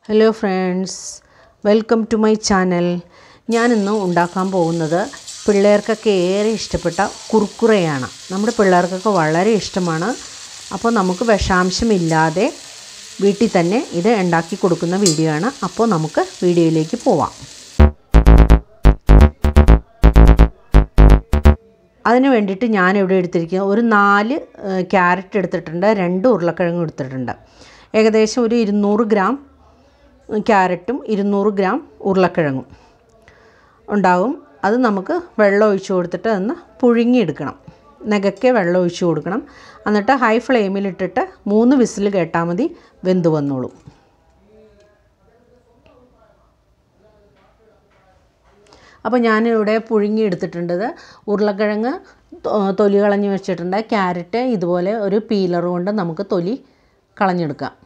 hello friends welcome to my channel ഞാനിന്ന് ഉണ്ടാക്കാൻ പോകുന്നത് പിള്ളേർക്കൊക്കെ ഏറെ ഇഷ്ടപ്പെട്ട കുർക്കുറയാണ് നമ്മുടെ പിള്ളേർക്കൊക്കെ വളരെ ഇഷ്ടമാണ് അപ്പോൾ നമുക്ക് വിഷാംശമില്ലാതെ വീട്ടിൽ തന്നെ ഇത് ഉണ്ടാക്കി കൊടുക്കുന്ന വീഡിയോ ആണ് അപ്പോൾ നമുക്ക് വീഡിയോയിലേക്ക് പോവാം അതിന് വേണ്ടിയിട്ട് ഞാൻ ഇവിടെ എടുത്തിരിക്കുന്നത് ഒരു നാല് ക്യാരറ്റ് എടുത്തിട്ടുണ്ട് രണ്ട് ഉരുളക്കിഴങ്ങ് എടുത്തിട്ടുണ്ട് ഏകദേശം ഒരു ഇരുന്നൂറ് ഗ്രാം ക്യാരറ്റും ഇരുന്നൂറ് ഗ്രാം ഉരുളക്കിഴങ്ങും ഉണ്ടാകും അത് നമുക്ക് വെള്ളം ഒഴിച്ച് കൊടുത്തിട്ട് ഒന്ന് പുഴുങ്ങിയെടുക്കണം നെകക്കെ വെള്ളം ഒഴിച്ച് കൊടുക്കണം എന്നിട്ട് ഹൈ ഫ്ലെയിമിലിട്ടിട്ട് മൂന്ന് വിസിൽ കേട്ടാൽ മതി വെന്ത് വന്നോളും അപ്പോൾ ഞാനിവിടെ പുഴുങ്ങി എടുത്തിട്ടുണ്ടത് ഉരുളക്കിഴങ്ങ് തൊലി കളഞ്ഞ് വെച്ചിട്ടുണ്ട് ക്യാരറ്റ് ഇതുപോലെ ഒരു പീലർ കൊണ്ട് നമുക്ക് തൊലി കളഞ്ഞെടുക്കാം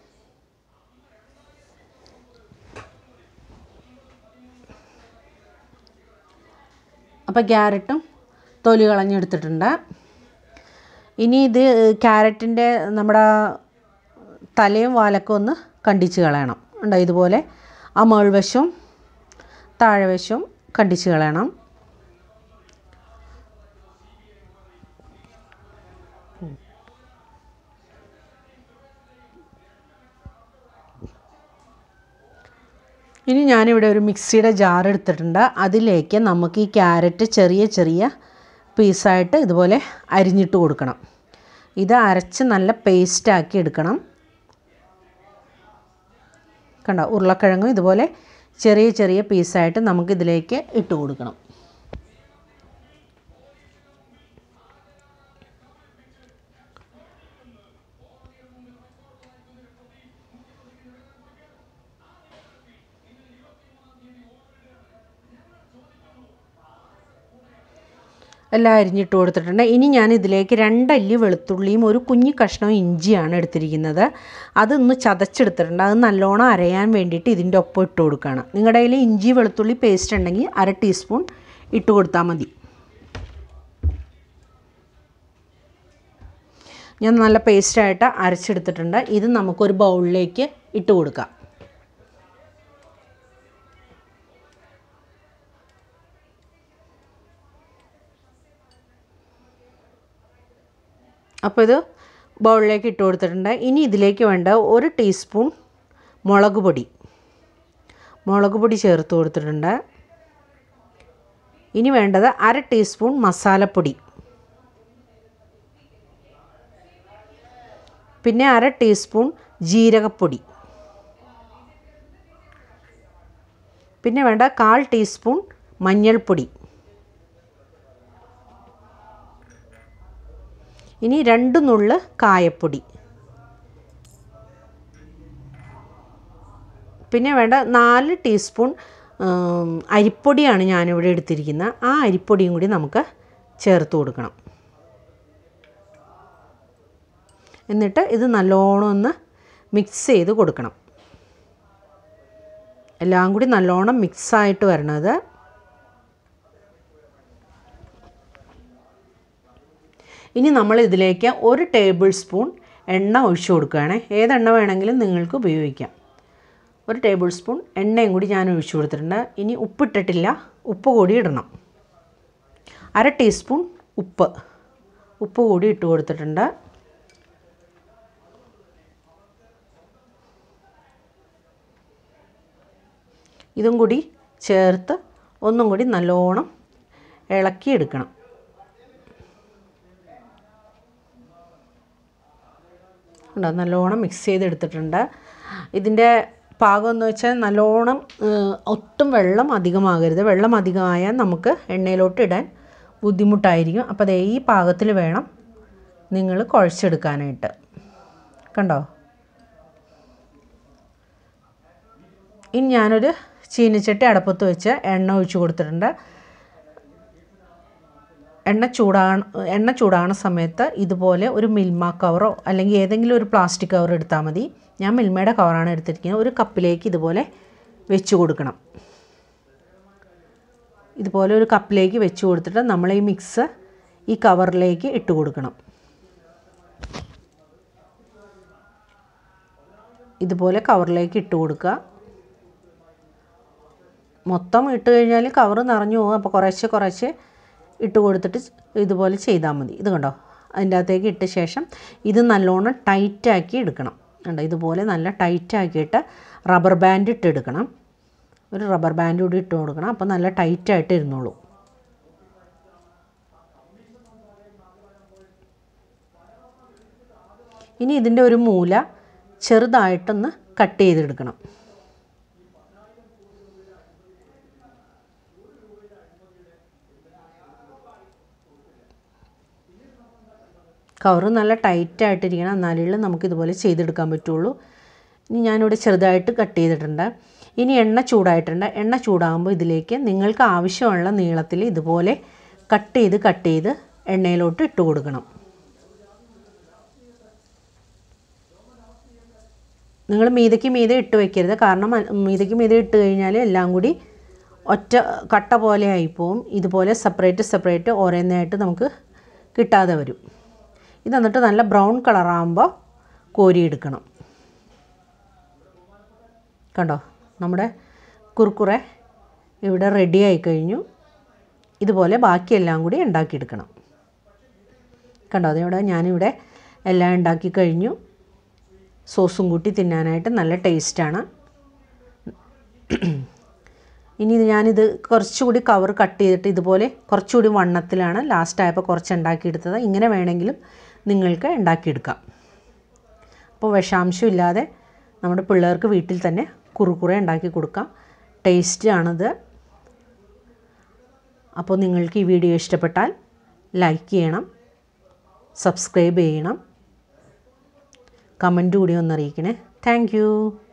അപ്പോൾ ക്യാരറ്റും തൊലി കളഞ്ഞെടുത്തിട്ടുണ്ട് ഇനി ഇത് ക്യാരറ്റിൻ്റെ നമ്മുടെ തലയും വാലൊക്കെ ഒന്ന് കണ്ടിച്ച് കളയണം ഉണ്ടോ ഇതുപോലെ ആ മേൾവശവും താഴെവശവും കണ്ടിച്ച് കളയണം ഇനി ഞാനിവിടെ ഒരു മിക്സിയുടെ ജാർ എടുത്തിട്ടുണ്ട് അതിലേക്ക് നമുക്ക് ഈ ക്യാരറ്റ് ചെറിയ ചെറിയ പീസായിട്ട് ഇതുപോലെ അരിഞ്ഞിട്ട് കൊടുക്കണം ഇത് അരച്ച് നല്ല പേസ്റ്റാക്കി എടുക്കണം കണ്ടോ ഉരുളക്കിഴങ്ങും ഇതുപോലെ ചെറിയ ചെറിയ പീസായിട്ട് നമുക്കിതിലേക്ക് ഇട്ട് കൊടുക്കണം എല്ലാം അരിഞ്ഞിട്ട് കൊടുത്തിട്ടുണ്ട് ഇനി ഞാൻ ഇതിലേക്ക് രണ്ടല്ലി വെളുത്തുള്ളിയും ഒരു കുഞ്ഞു കഷ്ണം ഇഞ്ചിയാണ് എടുത്തിരിക്കുന്നത് അതൊന്ന് ചതച്ചെടുത്തിട്ടുണ്ട് അത് നല്ലോണം അരയാൻ വേണ്ടിയിട്ട് ഇതിൻ്റെ ഒപ്പം ഇട്ട് കൊടുക്കുകയാണ് നിങ്ങളുടെ കയ്യിൽ ഇഞ്ചി വെളുത്തുള്ളി പേസ്റ്റ് ഉണ്ടെങ്കിൽ അര ടീസ്പൂൺ ഇട്ട് കൊടുത്താൽ മതി ഞാൻ നല്ല പേസ്റ്റായിട്ട് അരച്ചെടുത്തിട്ടുണ്ട് ഇത് നമുക്കൊരു ബൗളിലേക്ക് ഇട്ട് കൊടുക്കാം അപ്പോൾ ഇത് ബൗളിലേക്ക് ഇട്ട് കൊടുത്തിട്ടുണ്ട് ഇനി ഇതിലേക്ക് വേണ്ട ഒരു ടീസ്പൂൺ മുളക് പൊടി മുളക് പൊടി ചേർത്ത് കൊടുത്തിട്ടുണ്ട് ഇനി വേണ്ടത് അര ടീസ്പൂൺ മസാലപ്പൊടി പിന്നെ അര ടീസ്പൂൺ ജീരകപ്പൊടി പിന്നെ വേണ്ട കാൽ ടീസ്പൂൺ മഞ്ഞൾപ്പൊടി ഇനി രണ്ട് നുള്ള് കായപ്പൊടി പിന്നെ വേണ്ട നാല് ടീസ്പൂൺ അരിപ്പൊടിയാണ് ഞാനിവിടെ എടുത്തിരിക്കുന്നത് ആ അരിപ്പൊടിയും കൂടി നമുക്ക് ചേർത്ത് കൊടുക്കണം എന്നിട്ട് ഇത് നല്ലോണം ഒന്ന് മിക്സ് ചെയ്ത് കൊടുക്കണം എല്ലാം കൂടി നല്ലോണം മിക്സായിട്ട് വരണത് ഇനി നമ്മൾ ഇതിലേക്ക് ഒരു ടേബിൾ സ്പൂൺ എണ്ണ ഒഴിച്ചു കൊടുക്കുകയാണ് ഏതെണ്ണ വേണമെങ്കിലും നിങ്ങൾക്ക് ഉപയോഗിക്കാം ഒരു ടേബിൾ സ്പൂൺ എണ്ണയും കൂടി ഞാൻ ഒഴിച്ചു കൊടുത്തിട്ടുണ്ട് ഇനി ഉപ്പിട്ടിട്ടില്ല ഉപ്പ് കൂടി ഇടണം അര ടീസ്പൂൺ ഉപ്പ് ഉപ്പ് കൂടി ഇട്ട് കൊടുത്തിട്ടുണ്ട് ഇതും കൂടി ചേർത്ത് ഒന്നും കൂടി നല്ലോണം ഇളക്കിയെടുക്കണം ഉണ്ടോ നല്ലോണം മിക്സ് ചെയ്തെടുത്തിട്ടുണ്ട് ഇതിൻ്റെ പാകം എന്ന് വെച്ചാൽ നല്ലോണം ഒട്ടും വെള്ളം അധികമാകരുത് വെള്ളം അധികമായാൽ നമുക്ക് എണ്ണയിലോട്ട് ഇടാൻ ബുദ്ധിമുട്ടായിരിക്കും അപ്പോൾ അതേ ഈ പാകത്തിൽ വേണം നിങ്ങൾ കുഴച്ചെടുക്കാനായിട്ട് കണ്ടോ ഇനി ഞാനൊരു ചീനിച്ചട്ടി അടപ്പത്ത് വെച്ച് എണ്ണ ഒഴിച്ച് കൊടുത്തിട്ടുണ്ട് എണ്ണ ചൂടാകണ എണ്ണ ചൂടാകണ സമയത്ത് ഇതുപോലെ ഒരു മിൽമ കവറോ അല്ലെങ്കിൽ ഏതെങ്കിലും ഒരു പ്ലാസ്റ്റിക് കവർ എടുത്താൽ മതി ഞാൻ മിൽമയുടെ കവറാണ് എടുത്തിരിക്കുന്നത് ഒരു കപ്പിലേക്ക് ഇതുപോലെ വെച്ച് കൊടുക്കണം ഇതുപോലെ ഒരു കപ്പിലേക്ക് വെച്ച് കൊടുത്തിട്ട് നമ്മൾ ഈ മിക്സ് ഈ കവറിലേക്ക് ഇട്ട് കൊടുക്കണം ഇതുപോലെ കവറിലേക്ക് ഇട്ട് കൊടുക്കുക മൊത്തം ഇട്ട് കഴിഞ്ഞാൽ കവർ നിറഞ്ഞു പോകും അപ്പോൾ കുറേശ്ശെ കുറേശ്ശെ ഇട്ട് കൊടുത്തിട്ട് ഇതുപോലെ ചെയ്താൽ മതി ഇത് കണ്ടോ അതിൻ്റെ അകത്തേക്ക് ഇട്ട ശേഷം ഇത് നല്ലോണം ടൈറ്റാക്കി എടുക്കണം കണ്ടോ ഇതുപോലെ നല്ല ടൈറ്റാക്കിയിട്ട് റബ്ബർ ബാൻഡ് ഇട്ട് എടുക്കണം ഒരു റബ്ബർ ബാൻഡ് കൂടി ഇട്ട് കൊടുക്കണം അപ്പോൾ നല്ല ടൈറ്റായിട്ട് ഇരുന്നോളൂ ഇനി ഇതിൻ്റെ ഒരു മൂല ചെറുതായിട്ടൊന്ന് കട്ട് ചെയ്തെടുക്കണം കവറ് നല്ല ടൈറ്റായിട്ടിരിക്കണം എന്നാലേ നമുക്ക് ഇതുപോലെ ചെയ്തെടുക്കാൻ പറ്റുള്ളൂ ഇനി ഞാനിവിടെ ചെറുതായിട്ട് കട്ട് ചെയ്തിട്ടുണ്ട് ഇനി എണ്ണ ചൂടായിട്ടുണ്ട് എണ്ണ ചൂടാകുമ്പോൾ ഇതിലേക്ക് നിങ്ങൾക്ക് ആവശ്യമുള്ള നീളത്തിൽ ഇതുപോലെ കട്ട് ചെയ്ത് കട്ട് ചെയ്ത് എണ്ണയിലോട്ട് ഇട്ട് കൊടുക്കണം നിങ്ങൾ മീതയ്ക്ക് മീതെ ഇട്ട് വെക്കരുത് കാരണം മീതയ്ക്ക് മീതെ ഇട്ട് കഴിഞ്ഞാൽ എല്ലാം കൂടി ഒറ്റ കട്ട പോലെ ആയിപ്പോവും ഇതുപോലെ സെപ്പറേറ്റ് സെപ്പറേറ്റ് ഓരോന്നായിട്ട് നമുക്ക് കിട്ടാതെ വരും ഇത് എന്നിട്ട് നല്ല ബ്രൗൺ കളറാകുമ്പോൾ കോരിയെടുക്കണം കണ്ടോ നമ്മുടെ കുറുക്കുറെ ഇവിടെ റെഡി ആയി കഴിഞ്ഞു ഇതുപോലെ ബാക്കിയെല്ലാം കൂടി ഉണ്ടാക്കിയെടുക്കണം കണ്ടോ അതിവിടെ ഞാനിവിടെ എല്ലാം ഉണ്ടാക്കി കഴിഞ്ഞു സോസും കൂട്ടി തിന്നാനായിട്ട് നല്ല ടേസ്റ്റാണ് ഇനി ഞാനിത് കുറച്ചുകൂടി കവർ കട്ട് ചെയ്തിട്ട് ഇതുപോലെ കുറച്ചുകൂടി വണ്ണത്തിലാണ് ലാസ്റ്റ് ആയപ്പോൾ കുറച്ച് ഉണ്ടാക്കിയെടുത്തത് ഇങ്ങനെ വേണമെങ്കിലും നിങ്ങൾക്ക് ഉണ്ടാക്കിയെടുക്കാം അപ്പോൾ വിഷാംശം ഇല്ലാതെ നമ്മുടെ പിള്ളേർക്ക് വീട്ടിൽ തന്നെ കുറുക്കുറെ ഉണ്ടാക്കി കൊടുക്കാം ടേസ്റ്റാണിത് അപ്പോൾ നിങ്ങൾക്ക് ഈ വീഡിയോ ഇഷ്ടപ്പെട്ടാൽ ലൈക്ക് ചെയ്യണം സബ്സ്ക്രൈബ് ചെയ്യണം കമൻറ്റ് കൂടി ഒന്ന് അറിയിക്കണേ താങ്ക്